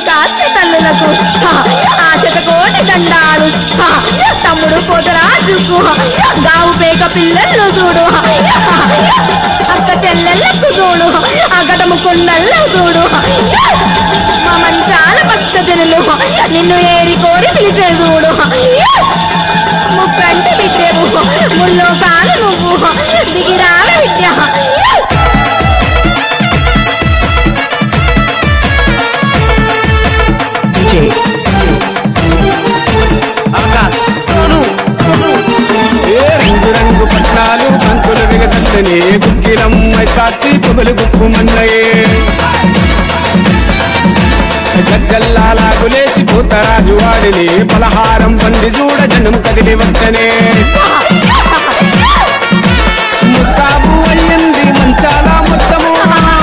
కాస్త తల్లులకు ఆశత కోటి దండాలు తమ్ముడు పోతరాజుకు గావు పేక పిల్లలు చూడు అక్క చెల్లెళ్ళకు చూడు అగటము కొండల్లో చూడు మా మంచాల భక్త జనులు నిన్ను ఏరి కోరి పిలిచే చూడు ముక్కంటి బిడ్డేవు ముల్లో కాను నువ్వు దిగిరావ బిడ్డ DJ. Akash. Sonu. ఏ రంగు రంగు పట్నాలు బంకులు విగదల్లని గుక్కిలం సాచి పొగలు గుప్పు మన్నయే గజ్జల్లాగులేసి పోతరాజు వాడిని పలహారం బండి చూడ జనం కదిలి వచ్చనే ముస్తాబు అయ్యింది మంచాల మొత్తము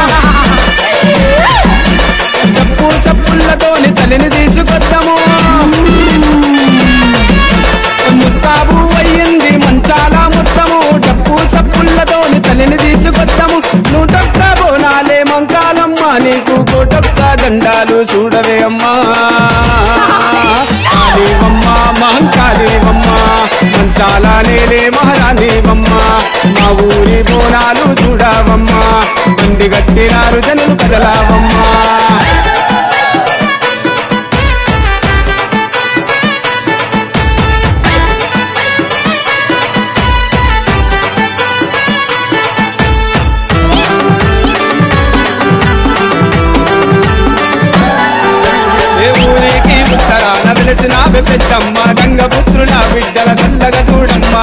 డప్పు చప్పుళ్ళతోని తలిని తీసుకొద్దాము ముస్తాబు అయ్యింది మంచాల మొత్తము డప్పు చప్పుళ్ళతోని తలిని తీసుకొద్దాము నూటొక్క బోనాలే మంకాలమ్మ నీకు కోటొక్క దండాలు చూడవే అమ్మా కాళీవమ్మ మహంకాళీవమ్మ మంచాల నేలే మహారాణివమ్మ మా ఊరి బోనాలు చూడవమ్మా బండి గట్టినారు జనులు కదలావమ్మా ఏ ఊరికి ఉత్తరాన వెలిసిన పెద్దమ్మ గంగపుత్రుల బిడ్డల సల్లగా చూడమ్మా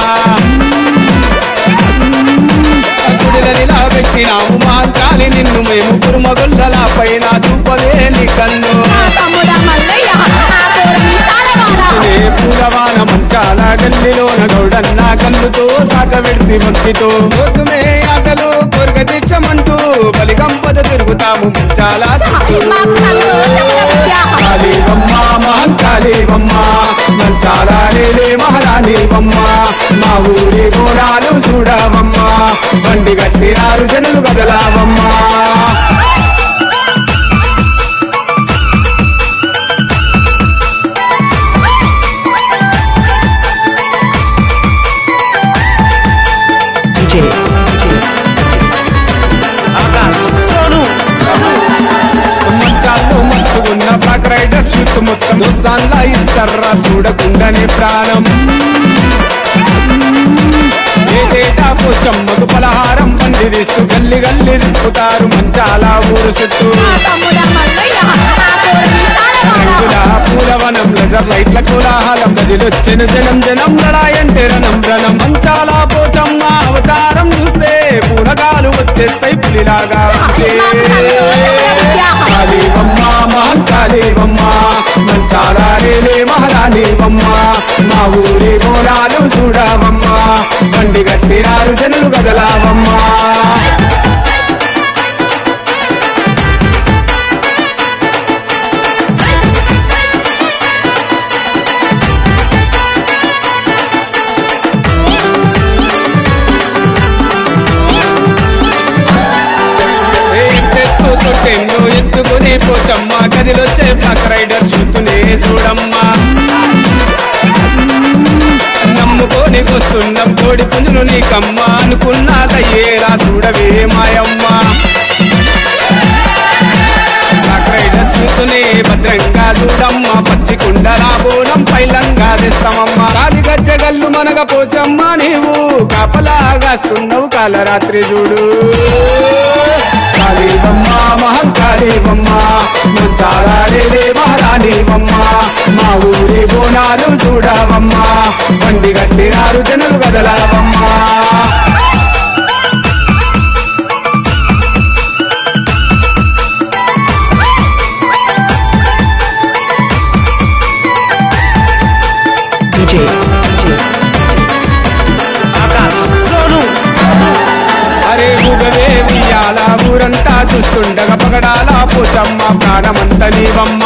గుడిలనిలా పెట్టినాము మాంత్రాన్ని నిన్ను మేము కురుమగొల్లల పైన చూపలే నీ కన్ను తమ్ముడా మల్లయ్య ఆ కోరి తాళవాడ సినే పూలవాన మంచాల గల్లిలోన గౌడన్న కన్నుతో సాకబెడితి భక్తితో గోతుమే ఆటలు కొరక తెచ్చమంటూ బలిగంపద తిరుగుతాము మంచాల చుట్టూ మాకు సంతోషముల విద్య కాళీవమ్మ మహంకాళీవమ్మ మంచాల నేలే మహారాణివమ్మ మా ఊరి బోనాలు చూడవమ్మ బండి గట్టినారు జనులు కదలావమ్మ DJ. Akash. Sonu. మంచాల్లో మస్తుగున్న బ్లాక్ రైడర్స్ యూత్ మొత్తం దోస్తాన్లా ఇస్తారా చూడకుండానే ప్రాణం ఏటేటా పోచమ్మకు పలహారం బండి తీస్తూ గల్లి గల్లి తిప్పుతారు మంచాల ఊరు చుట్టూ తమ్ముడా మల్లయ్య ఆ కోరి తాళవాడ రంగుల పూలవనం లెజర్ లైట్ల కోలాహలం గదిలొచ్చెను జనం జనం లడాయంటే రణం రణం మంచాల పోచమ్మ అవతారం చూస్తే పూనగాలు వచ్చేస్తాయి పులిలాగా ఉంటే. కాళీవమ్మ మహంకాళీవమ్మ మంచాల రేలే మహారాణివమ్మ మా ఊరి బోనాలు చూడవమ్మ బండి గట్టినారు జనులు గదలావమ్మ ఏ ఎత్తెత్తు తొట్టెన్ను ఎత్తుకుని పోచమ్మ గదిలొచ్చే బ్లాక్ రైడర్స్ యూత్నే చూడమ్మా నమ్ముకొని వస్తున్న కోడి పుంజును నీకమ్మ అనుకున్నదయ్యేలా చూడవే మాయమ్మ బ్లాక్ రైడర్స్ యూత్నే భద్రంగా చూడమ్మ పచ్చి కుండలా బోనం పైలంగా తెస్తామమ్మ రాలి గజ్జగల్లు మనగ పోచమ్మ నీవు కాపలాగాస్తున్నావు కాలరాత్రి చూడు కాళీవమ్మ మహంకాళీవమ్మ మంచాలే మహారాణివమ్మ మా ఊరి బోనాలు చూడవమ్మ బండి గట్టినారు జనులు కదలవమ్మ DJ. Akash. Sonu. అరే ఊగవే ఉయ్యాల ఊరంతా చూస్తుండగా పగడాల పోచమ్మ ప్రాణమంత నీవమ్మ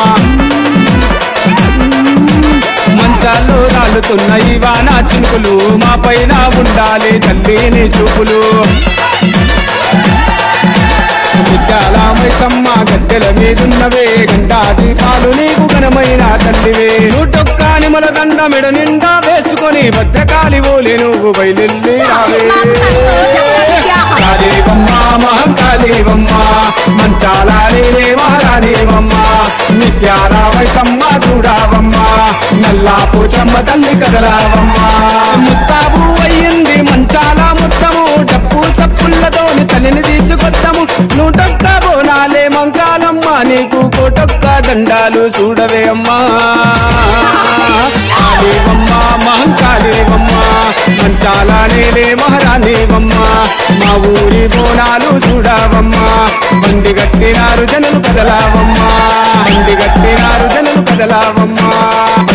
మంచాల్లో రాలుతున్న ఈ వాన చినుకులు మా పైన ఉండాలి తల్లి నీ చూపులు ముత్యాల మైసమ్మ గద్దెల మీదున్నవే గంటా దీపాలు నీకు ఘనమైన తల్లివే నూటొక్క నిమల దండ మెడ నిండా వేసుకొని భద్రకాళి ఓలే నువ్వు బయలుల్లి రావే కాళీవమ్మ మహంకాళీవమ్మ మంచాలాలే మహారాణీవమ్మ నిత్యారావైసమ్మ చూడావమ్మ నల్లా పోచమ్మ తల్లి కదలావమ్మ ముస్తాబు అయ్యింది మంచాల మొత్తము డప్పు సప్పులతోని తల్లిని తీసుకొద్దాము నూటొక్క బోనాలే మంకాలమ్మ నీకు కోటొక్క దండాలు చూడవే అమ్మా కాళీవమ్మ మహంకాళీవమ్మ మంచాల నేలే మహారాణీవమ్మ మా ఊరి బోనాలు చూడవమ్మా బండి గట్టినారు జనులు కదలావమ్మా బండి గట్టినారు జనులు కదలావమ్మా